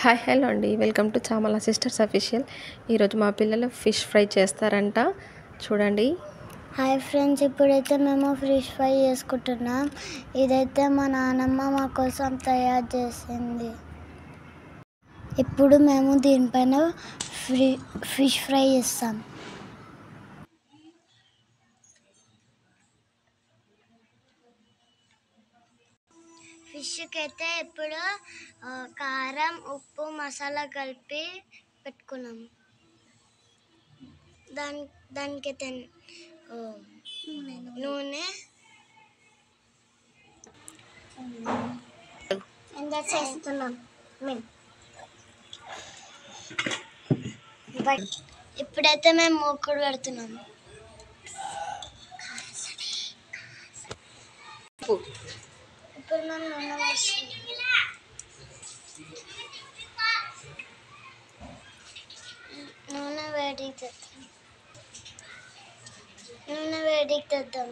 hi hello అండి welcome to Chamala sisters official ఈరోజు మా పిల్లలు ఫిష్ ఫ్రై చేస్తారంట చూడండి హాయ్ ఫ్రెండ్స్ ఇప్పుడైతే మేము ఫిష్ ఫ్రై చేసుకుంటున్నాం ఇదైతే మా నాన్నమ్మ మా కోసం తయారు చేసింది ఇప్పుడు మేము దీనిపైన ఫ్రీ ఫిష్ ఫ్రై చేస్తాం ఫిష్కి అయితే ఇప్పుడు ఆ, కారం ఉప్పు మసాలా కలిపి పెట్టుకున్నాము దాని దానికైతే ఆ, నూనె ఎంత చేస్తున్నాం మేము బట్ ఇప్పుడైతే మేము మూకుడు పెడుతున్నాం ఇప్పుడు మేము నూనె వేస్తున్నాం నూనె వేడికి తెద్దాం నూనె వేడికి తెద్దాం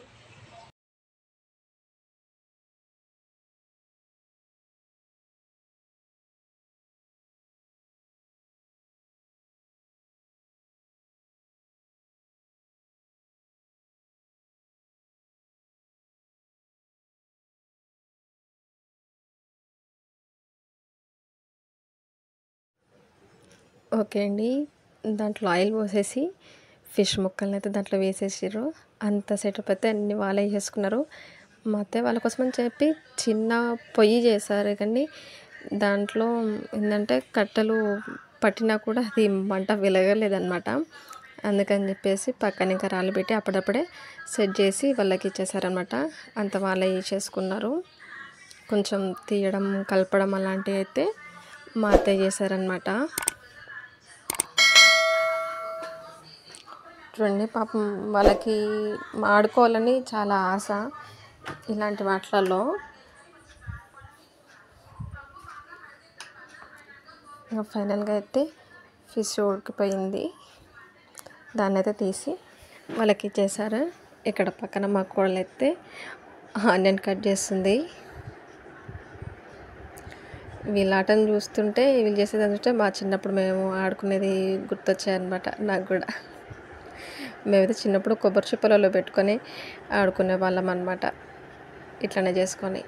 ఓకే అండి దాంట్లో ఆయిల్ పోసేసి ఫిష్ ముక్కల్ని అయితే దాంట్లో వేసేసారు అంత సెటప్ అయితే అన్ని వాళ్ళే చేసుకున్నారు మా అత్తయ్య వాళ్ళ కోసం అని చెప్పి చిన్న పొయ్యి చేశారు కానీ దాంట్లో ఏంటంటే కట్టెలు పట్టినా కూడా అది మంట వెలగలేదన్నమాట అందుకని చెప్పేసి పక్కన ఇంకా రాళ్ళు పెట్టి అప్పుడప్పుడే సెట్ చేసి వాళ్ళకి ఇచ్చేసారనమాట అంత వాళ్ళే చేసుకున్నారు కొంచెం తీయడం కలపడం అలాంటివి అయితే మా అత్తయ్య చేశారనమాట చూడండి పాపం వాళ్ళకి ఆడుకోవాలని చాలా ఆశ ఇలాంటి వాటిలలో ఇంకా ఫైనల్గా అయితే ఫిష్ ఉడికిపోయింది దాన్ని అయితే తీసి వాళ్ళకి ఇచ్చేసారు ఇక్కడ పక్కన మా కోడలు అయితే ఆనియన్ కట్ చేస్తుంది వీళ్ళ ఆటను చూస్తుంటే వీళ్ళు చేసేది చూస్తే మా చిన్నప్పుడు మేము ఆడుకునేది గుర్తొచ్చాయన్నమాట నాకు కూడా మేమైతే చిన్నప్పుడు కొబ్బరి చిప్పలలో పెట్టుకొని ఆడుకునే వాళ్ళం అనమాట ఇట్లనే చేసుకొని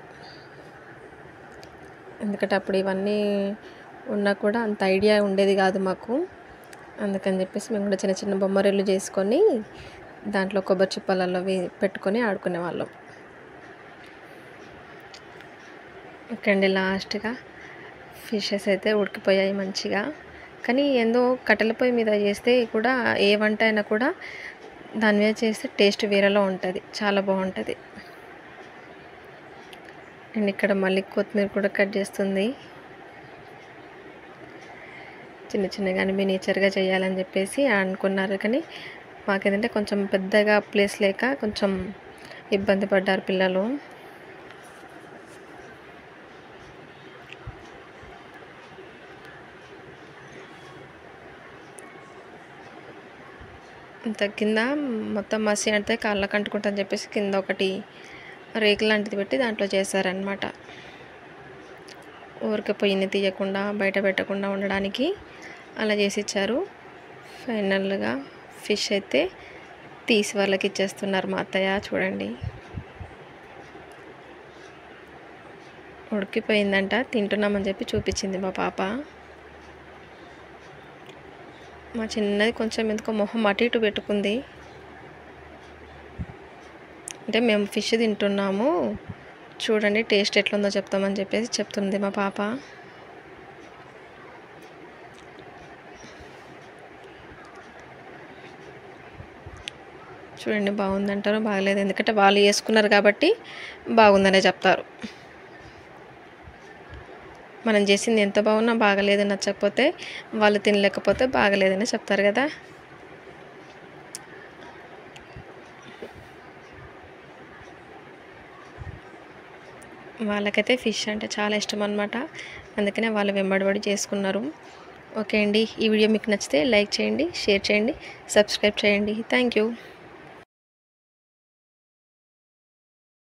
ఎందుకంటే అప్పుడు ఇవన్నీ ఉన్నా కూడా అంత ఐడియా ఉండేది కాదు మాకు అందుకని చెప్పేసి మేము కూడా చిన్న చిన్న బొమ్మరిల్లు చేసుకొని దాంట్లో కొబ్బరి చిప్పలలో వే- పెట్టుకొని ఆడుకునే వాళ్ళం ఓకే లాస్ట్గా ఫిషెస్ అయితే ఉడికిపోయాయి మంచిగా కానీ ఏందో కట్టెల పొయ్యి మీద చేస్తే కూడా ఏ వంట అయినా కూడా దాని మీద చేస్తే టేస్ట్ వేరేలా ఉంటుంది చాలా బాగుంటుంది అండ్ ఇక్కడ మళ్ళీ కొత్తిమీర కూడా కట్ చేస్తుంది చిన్న చిన్నగానే మినిచర్గా చేయాలని చెప్పేసి అనుకున్నారు కానీ మాకేంటంటే కొంచెం పెద్దగా ప్లేస్ లేక కొంచెం ఇబ్బంది పడ్డారు పిల్లలు ఇంత కింద మొత్తం మసి అంటే కాళ్ళకు అంటుకుంటుందని చెప్పేసి కింద ఒకటి రేకు లాంటిది పెట్టి దాంట్లో చేశారనమాట ఊరికే పొయ్యిని తీయకుండా బయట పెట్టకుండా ఉండడానికి అలా చేసి ఇచ్చారు ఫైనల్గా ఫిష్ అయితే తీసి వాళ్ళకి ఇచ్చేస్తున్నారు మా అత్తయ్య చూడండి ఉడికిపోయిందంట తింటున్నామని చెప్పి చూపించింది మా పాప మా చిన్నది కొంచెం ఎందుకో మొహం అటు ఇటు పెట్టుకుంది అంటే మేము ఫిష్ తింటున్నాము చూడండి టేస్ట్ ఎట్లుందో చెప్తామని చెప్పేసి చెప్తుంది మా పాప చూడండి బాగుందంటారు బాగలేదు ఎందుకంటే వాళ్ళు వేసుకున్నారు కాబట్టి బాగుందనే చెప్తారు మనం చేసింది ఎంత బాగున్నా బాగలేదు నచ్చకపోతే వాళ్ళు తినలేకపోతే బాగలేదని చెప్తారు కదా వాళ్ళకైతే ఫిష్ అంటే చాలా ఇష్టం అనమాట అందుకనే వాళ్ళు వెంబడిపడి చేసుకున్నారు ఓకే అండి ఈ వీడియో మీకు నచ్చితే లైక్ చేయండి షేర్ చేయండి సబ్స్క్రైబ్ చేయండి థ్యాంక్ యూ